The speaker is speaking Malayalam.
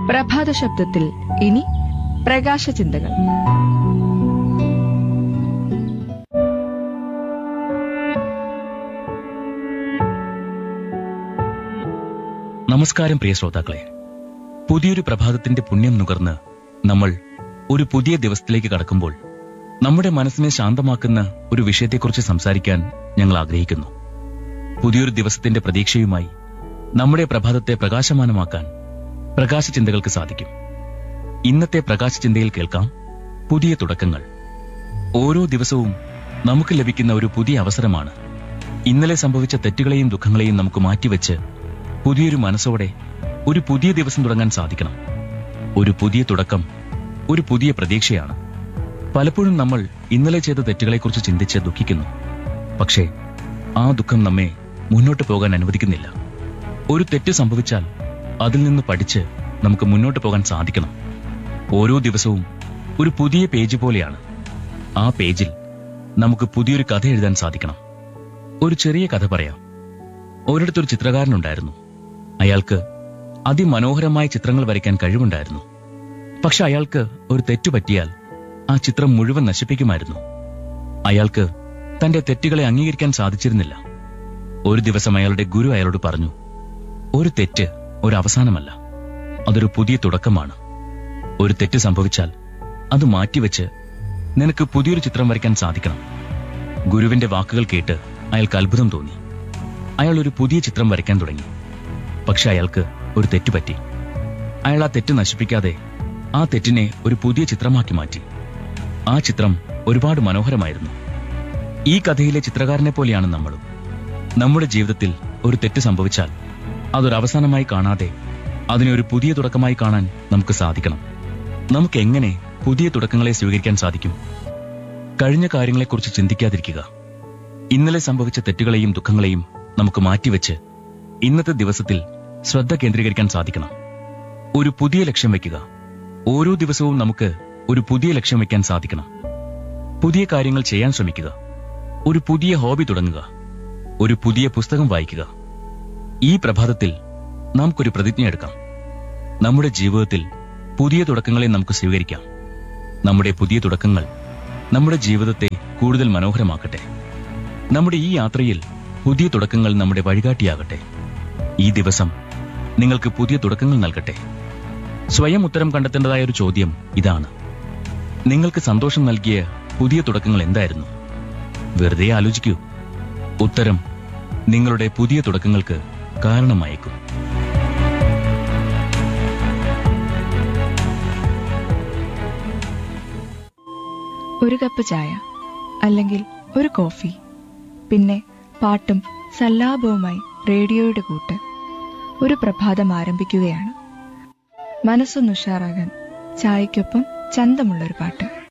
പ്രഭാത ശബ്ദത്തിൽ ഇനി പ്രകാശ ചിന്തകൾ നമസ്കാരം പ്രിയ ശ്രോതാക്കളെ പുതിയൊരു പ്രഭാതത്തിന്റെ പുണ്യം നുകർന്ന് നമ്മൾ ഒരു പുതിയ ദിവസത്തിലേക്ക് കടക്കുമ്പോൾ നമ്മുടെ മനസ്സിനെ ശാന്തമാക്കുന്ന ഒരു വിഷയത്തെക്കുറിച്ച് സംസാരിക്കാൻ ഞങ്ങൾ ആഗ്രഹിക്കുന്നു പുതിയൊരു ദിവസത്തിന്റെ പ്രതീക്ഷയുമായി നമ്മുടെ പ്രഭാതത്തെ പ്രകാശമാനമാക്കാൻ പ്രകാശ ചിന്തകൾക്ക് സാധിക്കും ഇന്നത്തെ പ്രകാശ ചിന്തയിൽ കേൾക്കാം പുതിയ തുടക്കങ്ങൾ ഓരോ ദിവസവും നമുക്ക് ലഭിക്കുന്ന ഒരു പുതിയ അവസരമാണ് ഇന്നലെ സംഭവിച്ച തെറ്റുകളെയും ദുഃഖങ്ങളെയും നമുക്ക് മാറ്റിവെച്ച് പുതിയൊരു മനസ്സോടെ ഒരു പുതിയ ദിവസം തുടങ്ങാൻ സാധിക്കണം ഒരു പുതിയ തുടക്കം ഒരു പുതിയ പ്രതീക്ഷയാണ് പലപ്പോഴും നമ്മൾ ഇന്നലെ ചെയ്ത തെറ്റുകളെക്കുറിച്ച് ചിന്തിച്ച് ദുഃഖിക്കുന്നു പക്ഷേ ആ ദുഃഖം നമ്മെ മുന്നോട്ട് പോകാൻ അനുവദിക്കുന്നില്ല ഒരു തെറ്റ് സംഭവിച്ചാൽ അതിൽ നിന്ന് പഠിച്ച് നമുക്ക് മുന്നോട്ട് പോകാൻ സാധിക്കണം ഓരോ ദിവസവും ഒരു പുതിയ പേജ് പോലെയാണ് ആ പേജിൽ നമുക്ക് പുതിയൊരു കഥ എഴുതാൻ സാധിക്കണം ഒരു ചെറിയ കഥ പറയാം ഒരിടത്തൊരു ചിത്രകാരനുണ്ടായിരുന്നു അയാൾക്ക് അതിമനോഹരമായ ചിത്രങ്ങൾ വരയ്ക്കാൻ കഴിവുണ്ടായിരുന്നു പക്ഷെ അയാൾക്ക് ഒരു തെറ്റു പറ്റിയാൽ ആ ചിത്രം മുഴുവൻ നശിപ്പിക്കുമായിരുന്നു അയാൾക്ക് തന്റെ തെറ്റുകളെ അംഗീകരിക്കാൻ സാധിച്ചിരുന്നില്ല ഒരു ദിവസം അയാളുടെ ഗുരു അയാളോട് പറഞ്ഞു ഒരു തെറ്റ് ഒരു അവസാനമല്ല അതൊരു പുതിയ തുടക്കമാണ് ഒരു തെറ്റ് സംഭവിച്ചാൽ അത് മാറ്റിവെച്ച് നിനക്ക് പുതിയൊരു ചിത്രം വരയ്ക്കാൻ സാധിക്കണം ഗുരുവിന്റെ വാക്കുകൾ കേട്ട് അയാൾക്ക് അത്ഭുതം തോന്നി അയാൾ ഒരു പുതിയ ചിത്രം വരയ്ക്കാൻ തുടങ്ങി പക്ഷെ അയാൾക്ക് ഒരു തെറ്റ് പറ്റി അയാൾ ആ തെറ്റ് നശിപ്പിക്കാതെ ആ തെറ്റിനെ ഒരു പുതിയ ചിത്രമാക്കി മാറ്റി ആ ചിത്രം ഒരുപാട് മനോഹരമായിരുന്നു ഈ കഥയിലെ ചിത്രകാരനെ പോലെയാണ് നമ്മളും നമ്മുടെ ജീവിതത്തിൽ ഒരു തെറ്റ് സംഭവിച്ചാൽ അതൊരു അവസാനമായി കാണാതെ അതിനെ ഒരു പുതിയ തുടക്കമായി കാണാൻ നമുക്ക് സാധിക്കണം നമുക്ക് എങ്ങനെ പുതിയ തുടക്കങ്ങളെ സ്വീകരിക്കാൻ സാധിക്കും കഴിഞ്ഞ കാര്യങ്ങളെക്കുറിച്ച് ചിന്തിക്കാതിരിക്കുക ഇന്നലെ സംഭവിച്ച തെറ്റുകളെയും ദുഃഖങ്ങളെയും നമുക്ക് മാറ്റിവെച്ച് ഇന്നത്തെ ദിവസത്തിൽ ശ്രദ്ധ കേന്ദ്രീകരിക്കാൻ സാധിക്കണം ഒരു പുതിയ ലക്ഷ്യം വയ്ക്കുക ഓരോ ദിവസവും നമുക്ക് ഒരു പുതിയ ലക്ഷ്യം വയ്ക്കാൻ സാധിക്കണം പുതിയ കാര്യങ്ങൾ ചെയ്യാൻ ശ്രമിക്കുക ഒരു പുതിയ ഹോബി തുടങ്ങുക ഒരു പുതിയ പുസ്തകം വായിക്കുക ഈ പ്രഭാതത്തിൽ നമുക്കൊരു പ്രതിജ്ഞ എടുക്കാം നമ്മുടെ ജീവിതത്തിൽ പുതിയ തുടക്കങ്ങളെ നമുക്ക് സ്വീകരിക്കാം നമ്മുടെ പുതിയ തുടക്കങ്ങൾ നമ്മുടെ ജീവിതത്തെ കൂടുതൽ മനോഹരമാക്കട്ടെ നമ്മുടെ ഈ യാത്രയിൽ പുതിയ തുടക്കങ്ങൾ നമ്മുടെ വഴികാട്ടിയാകട്ടെ ഈ ദിവസം നിങ്ങൾക്ക് പുതിയ തുടക്കങ്ങൾ നൽകട്ടെ സ്വയം ഉത്തരം കണ്ടെത്തേണ്ടതായ ഒരു ചോദ്യം ഇതാണ് നിങ്ങൾക്ക് സന്തോഷം നൽകിയ പുതിയ തുടക്കങ്ങൾ എന്തായിരുന്നു വെറുതെ ആലോചിക്കൂ ഉത്തരം നിങ്ങളുടെ പുതിയ തുടക്കങ്ങൾക്ക് കാരണമായേക്കും ഒരു കപ്പ് ചായ അല്ലെങ്കിൽ ഒരു കോഫി പിന്നെ പാട്ടും സല്ലാപവുമായി റേഡിയോയുടെ കൂട്ട് ഒരു പ്രഭാതം ആരംഭിക്കുകയാണ് മനസ്സൊന്ന് ഉഷാറാകാൻ ചായയ്ക്കൊപ്പം ചന്തമുള്ളൊരു പാട്ട്